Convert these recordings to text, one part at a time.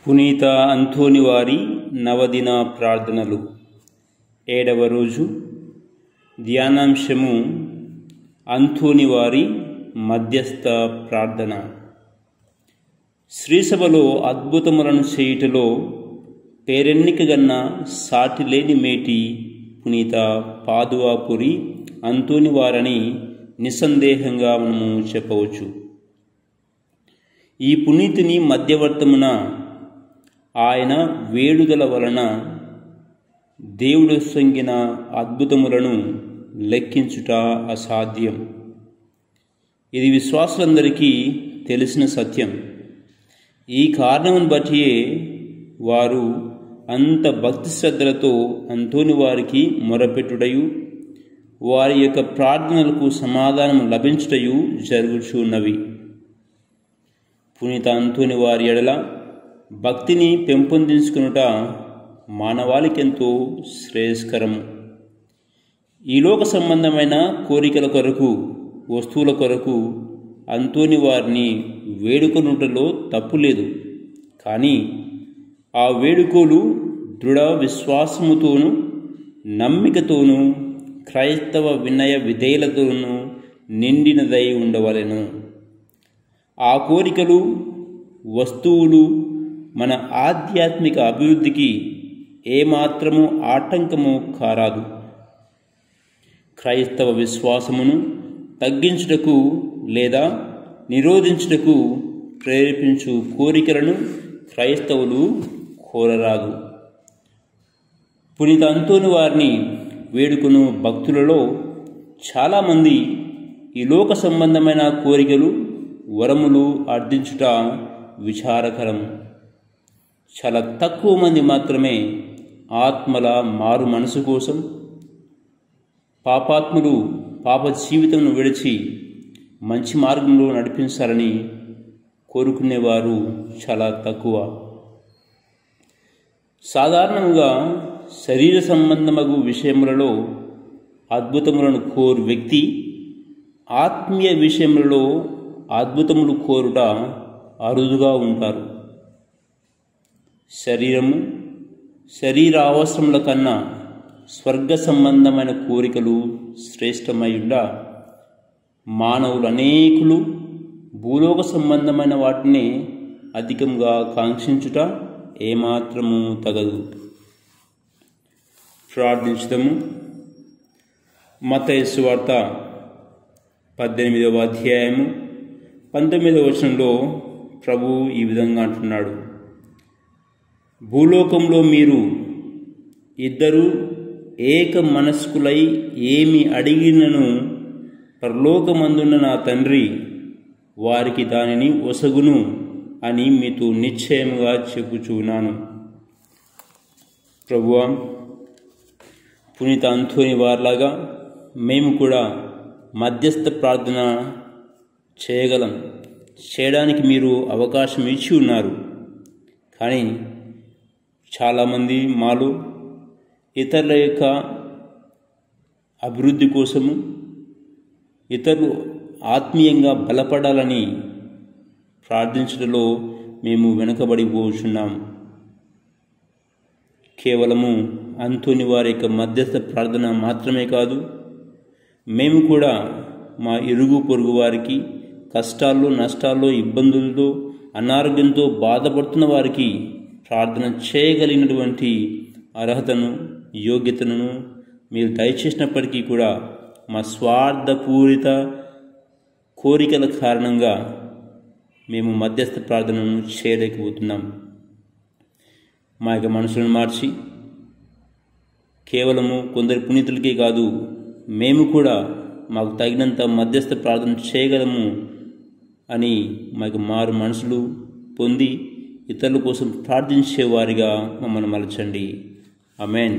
పునీత అంథోని వారి నవదిన ప్రార్థనలు ఏడవ రోజు ధ్యానాంశము అంథోని వారి మధ్యస్థ ప్రార్థన శ్రీసభలో అద్భుతములను చేయుటలో పేరెన్నికగన్న సాటి లేని మేటి పునీత పాదువాపురి అంతోని వారని నిస్సందేహంగా మనము చెప్పవచ్చు ఈ పునీతిని మధ్యవర్తమున ఆయన వేడుదల వలన దేవుడు సంగిన అద్భుతములను లెక్కించుట అసాధ్యం ఇది విశ్వాసులందరికీ తెలిసిన సత్యం ఈ కారణమును బట్టియే వారు అంత భక్తి శ్రద్ధలతో అంతోని వారికి మొరపెట్టుటయు వారి యొక్క ప్రార్థనలకు సమాధానం లభించుటయు జరుగుచున్నవి పునీత అంతోని వారి ఎడల భక్తిని పెంపొందించుకునుట మానవాళికెంతో శ్రేయస్కరము ఈ లోక సంబంధమైన కోరికల కొరకు వస్తువుల కొరకు అంతోని వారిని వేడుకొనుటలో తప్పు లేదు కానీ ఆ వేడుకోలు దృఢ విశ్వాసముతోనూ నమ్మికతోనూ క్రైస్తవ వినయ విధేయులతోనూ నిండినదై ఉండవలెను ఆ కోరికలు వస్తువులు మన ఆధ్యాత్మిక అభివృద్ధికి ఏమాత్రము ఆటంకము కారాదు క్రైస్తవ విశ్వాసమును తగ్గించుటకు లేదా నిరోధించుటకు ప్రేరేపించు కోరికలను క్రైస్తవులు కోరరాదు పునీత అంతోని వారిని వేడుకొను భక్తులలో చాలామంది ఈ లోక సంబంధమైన కోరికలు వరములు అర్థించుట విచారకరం చాలా తక్కువ మంది మాత్రమే ఆత్మల మారు మనసు కోసం పాపాత్ములు పాప జీవితంను విడిచి మంచి మార్గంలో నడిపించాలని కోరుకునేవారు చాలా తక్కువ సాధారణంగా శరీర సంబంధమగు విషయములలో అద్భుతములను కోరు వ్యక్తి ఆత్మీయ విషయములలో అద్భుతములు కోరుట అరుదుగా ఉంటారు శరీరము శరీర అవసరముల కన్నా స్వర్గ సంబంధమైన కోరికలు శ్రేష్టమయుండ మానవులు అనేకులు భూలోక సంబంధమైన వాటిని అధికంగా కాంక్షించుట ఏమాత్రము తగదు ప్రార్థించదము మత వార్త పద్దెనిమిదవ అధ్యాయము పంతొమ్మిదవ వచనంలో ప్రభు ఈ విధంగా అంటున్నాడు భూలోకంలో మీరు ఇద్దరు ఏక మనస్కులై ఏమి అడిగినను పరలోకమందున్న నా తండ్రి వారికి దానిని ఒసగును అని మీతో నిశ్చయముగా చెప్పుచున్నాను ప్రభువా పునీత అంథోని వారిలాగా మేము కూడా మధ్యస్థ ప్రార్థన చేయగలం చేయడానికి మీరు అవకాశం ఇచ్చి ఉన్నారు కానీ చాలామంది మాలో ఇతరుల యొక్క అభివృద్ధి కోసము ఇతరులు ఆత్మీయంగా బలపడాలని ప్రార్థించడంలో మేము వెనుకబడిపోతున్నాం కేవలము అంతోని వారి యొక్క మధ్యస్థ ప్రార్థన మాత్రమే కాదు మేము కూడా మా ఇరుగు పొరుగు వారికి కష్టాల్లో నష్టాల్లో ఇబ్బందులతో అనారోగ్యంతో బాధపడుతున్న వారికి ప్రార్థన చేయగలిగినటువంటి అర్హతను యోగ్యతను మీరు దయచేసినప్పటికీ కూడా మా స్వార్థపూరిత కోరికల కారణంగా మేము మధ్యస్థ ప్రార్థనను చేయలేకపోతున్నాం మా యొక్క మనసులను మార్చి కేవలము కొందరి పునీతులకే కాదు మేము కూడా మాకు తగినంత మధ్యస్థ ప్రార్థన చేయగలము అని మాకు మారు మనసులు పొంది ఇతరుల కోసం ప్రార్థించే వారిగా మమ్మల్ని మలచండి అమెన్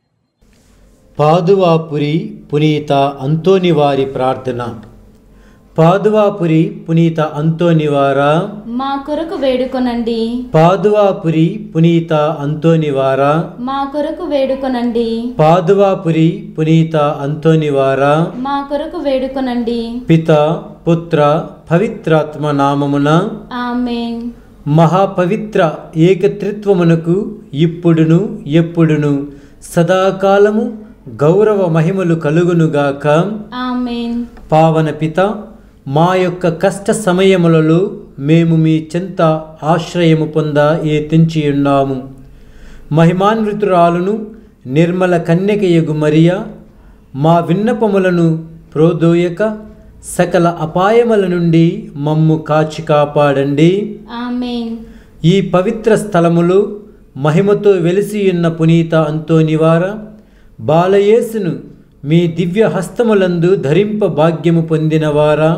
పాదువాపురి పునీత అంతోని వారి ప్రార్థన పాదువాపురి పునీత అంతోనివారా మా కొరకు వేడుకొనండి పాదువాపురి పునీత అంతోనివారా మా కొరకు వేడుకొనండి పాదువాపురి పునీత అంతోనివారా మా కొరకు వేడుకొనండి పిత పుత్ర పవిత్రాత్మ నామమున ఆమెన్ మహాపవిత్ర ఏకత్రిత్వమునకు ఇప్పుడును ఎప్పుడును సదాకాలము గౌరవ మహిమలు కలుగునుగాక ఆమెన్ పావన పిత మా యొక్క కష్ట సమయములలో మేము మీ చెంత ఆశ్రయము పొంద ఏ తెంచియున్నాము మహిమాన్వితురాలును నిర్మల కన్యకయగు మరియ మా విన్నపములను ప్రోదోయక సకల అపాయముల నుండి మమ్ము కాచి కాపాడండి ఆమెన్ ఈ పవిత్ర స్థలములో మహిమతో వెలిసియున్న పునీత అంతోనివార బాలయేసును మీ దివ్య హస్తములందు ధరింప భాగ్యము పొందినవారా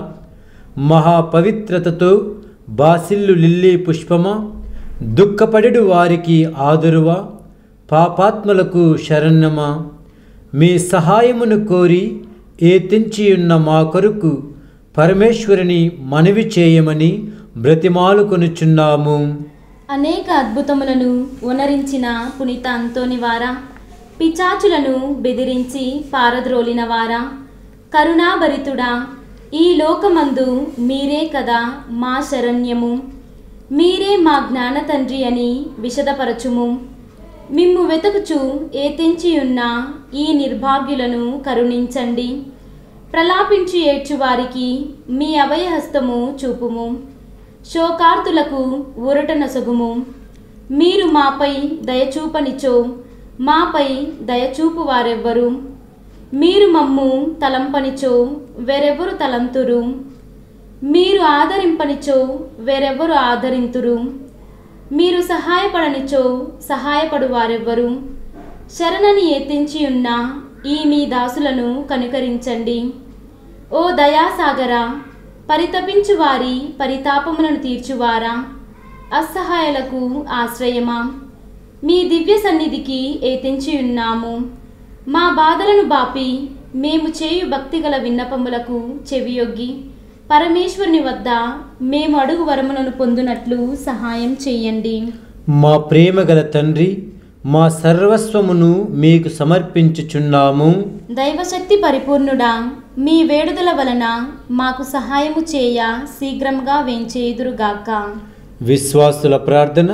మహాపవిత్రతతో బాసిల్లు లిల్లీ పుష్పమా దుఃఖపడెడు వారికి ఆదురువా పాపాత్ములకు శరణ్యమా మీ సహాయమును కోరి ఏ తెంచియున్న మా కొరకు పరమేశ్వరుని మనవి చేయమని బ్రతిమాలుకొనుచున్నాము అనేక అద్భుతములను ఉనరించిన పునీత అంతోని వారా పిచాచులను బెదిరించి పారద్రోలిన వారా కరుణాభరితుడా ఈ లోకమందు మీరే కదా మా శరణ్యము మీరే మా జ్ఞాన తండ్రి అని విశదపరచుము మిమ్ము వెతుకుచు ఏ తెంచియున్న ఈ నిర్భాగ్యులను కరుణించండి ప్రలాపించి ఏడ్చువారికి మీ అభయహస్తము చూపుము శోకార్తులకు ఊరట నొసగుము మీరు మాపై దయచూపనిచో మాపై దయచూపు వారెవ్వరు మీరు మమ్ము తలంపనిచో వేరెవ్వరు తలంతురు మీరు ఆదరింపనిచో వేరెవ్వరు ఆదరింతురు మీరు సహాయపడనిచో సహాయపడు వారెవ్వరు శరణని ఎత్తించి ఉన్న ఈ మీ దాసులను కనుకరించండి ఓ దయాసాగరా పరితపించు వారి పరితాపములను తీర్చువారా అసహాయులకు ఆశ్రయమా మీ దివ్య సన్నిధికి ఏతించి ఉన్నాము మా బాధలను బాపి మేము చేయు భక్తిగల విన్నపములకు చెవియొగ్గి పరమేశ్వరుని వద్ద మేము అడుగు వరములను పొందునట్లు సహాయం చేయండి మా ప్రేమగల తండ్రి మా సర్వస్వమును మీకు సమర్పించుచున్నాము దైవశక్తి పరిపూర్ణుడా మీ వేడుదల వలన మాకు సహాయము చేయ శీఘ్రంగా వేంచేయుదురుగాక విశ్వాసుల ప్రార్థన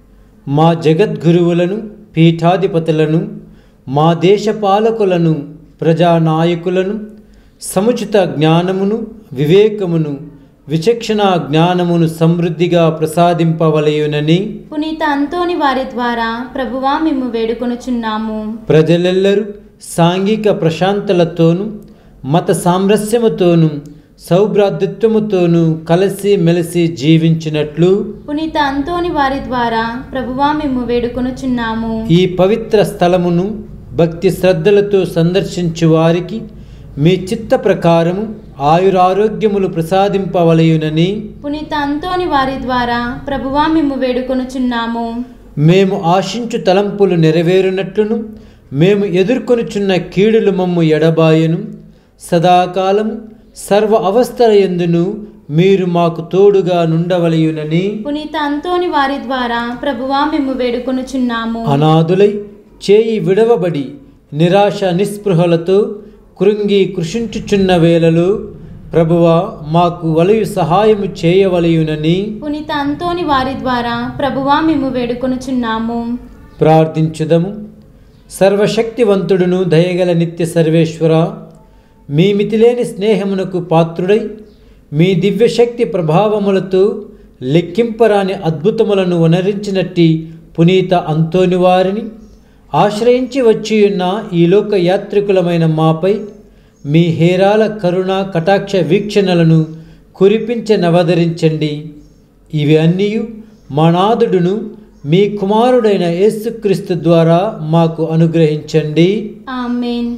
మా జగద్గురువులను పీఠాధిపతులను మా దేశ పాలకులను ప్రజానాయకులను సముచిత జ్ఞానమును వివేకమును విచక్షణ జ్ఞానమును సమృద్ధిగా ప్రసాదింపవలయునని పునీత అంతోని వారి ద్వారా ప్రభువా మేము వేడుకొనుచున్నాము ప్రజలెల్లరూ సాంఘిక ప్రశాంతలతోనూ మత సామరస్యముతోనూ సౌభ్రాతృత్వముతోనూ కలిసి మెలిసి జీవించినట్లు పునీత అంతోని వారి ద్వారా ప్రభువా మేము వేడుకొనుచున్నాము ఈ పవిత్ర స్థలమును భక్తి శ్రద్ధలతో సందర్శించు వారికి మీ చిత్త ప్రకారము ఆయురారోగ్యములు ప్రసాదింపవలయునని పునీత అంతోని వారి ద్వారా ప్రభువా మేము వేడుకొనుచున్నాము మేము ఆశించు తలంపులు నెరవేరునట్లును మేము ఎదుర్కొనుచున్న కీడులు మమ్ము ఎడబాయను సదాకాలము సర్వ అవస్థల ఎందును మీరు మాకు తోడుగా నుండవలయునని పునీత అంతోని వారి ద్వారా ప్రభువా మేము వేడుకొనుచున్నాము అనాథులై చేయి విడవబడి నిరాశ నిస్పృహలతో కృంగి కృషించుచున్న వేళలో ప్రభువా మాకు వలయు సహాయము చేయవలయునని పునీత అంతోని వారి ద్వారా ప్రభువా మేము వేడుకొనుచున్నాము ప్రార్థించుదము సర్వశక్తివంతుడును దయగల నిత్య సర్వేశ్వర మీ మితిలేని స్నేహమునకు పాత్రుడై మీ దివ్యశక్తి ప్రభావములతో లెక్కింపరాని అద్భుతములను వనరించినట్టి పునీత అంతోని వారిని ఆశ్రయించి వచ్చియున్న ఈ లోక యాత్రికులమైన మాపై మీ హేరాల కరుణ కటాక్ష వీక్షణలను కురిపించనవదరించండి ఇవి అన్నీ మనాదుడును మీ కుమారుడైన యేసుక్రీస్తు ద్వారా మాకు అనుగ్రహించండి ఆమెన్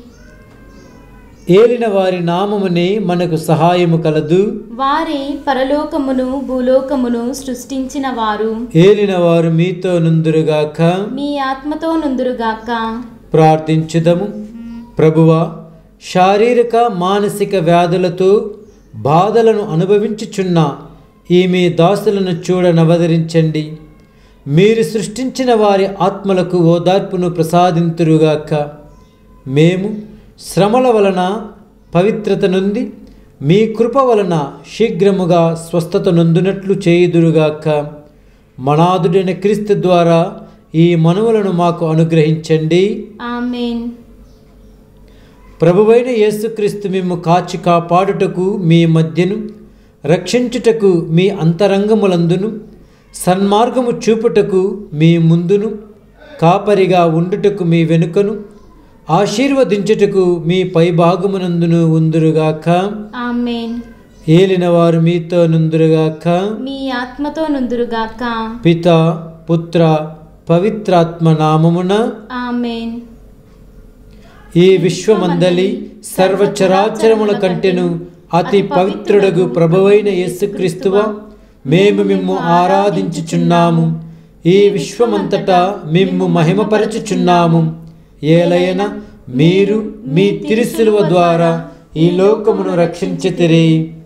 ఏలిన వారి నామమునే మనకు సహాయము కలదు వారే పరలోకమును భూలోకమును సృష్టించిన వారు ఏలిన వారు మీతో నుందురుగాక మీ ఆత్మతో నుందురుగాక ప్రార్థించుదము ప్రభువా శారీరక మానసిక వ్యాధులతో బాధలను అనుభవించుచున్న ఈ మీ దాసులను చూడనవదరించండి మీరు సృష్టించిన వారి ఆత్మలకు ఓదార్పును ప్రసాదింతురుగాక మేము శ్రమల వలన పవిత్రత నుండి మీ కృప వలన శీఘ్రముగా స్వస్థత నొందునట్లు చేయుదురుగాక మనాదుడైన క్రీస్తు ద్వారా ఈ మనువులను మాకు అనుగ్రహించండి ఆమెన్ ప్రభువైన యేసుక్రీస్తు మిమ్ము కాచి కాపాడుటకు మీ మధ్యను రక్షించుటకు మీ అంతరంగములందును సన్మార్గము చూపుటకు మీ ముందును కాపరిగా ఉండుటకు మీ వెనుకను ఆశీర్వదించుటకు మీ పైభాగమునందును ఉందురుగాక ఆమెన్ ఏలినవారు మీతో నుందురుగాక మీ ఆత్మతో నుందురుగాక పిత పుత్ర పవిత్రాత్మ నామమున ఆమెన్ ఈ విశ్వమందలి సర్వచరాచరముల కంటెను అతి పవిత్రుడగు ప్రభువైన యేసుక్రీస్తువ మేము మిమ్ము ఆరాధించుచున్నాము ఈ విశ్వమంతటా మిమ్ము మహిమపరచుచున్నాము ఏలయన మీరు మీ తిరుసిలువ ద్వారా ఈ లోకమును రక్షించితిరి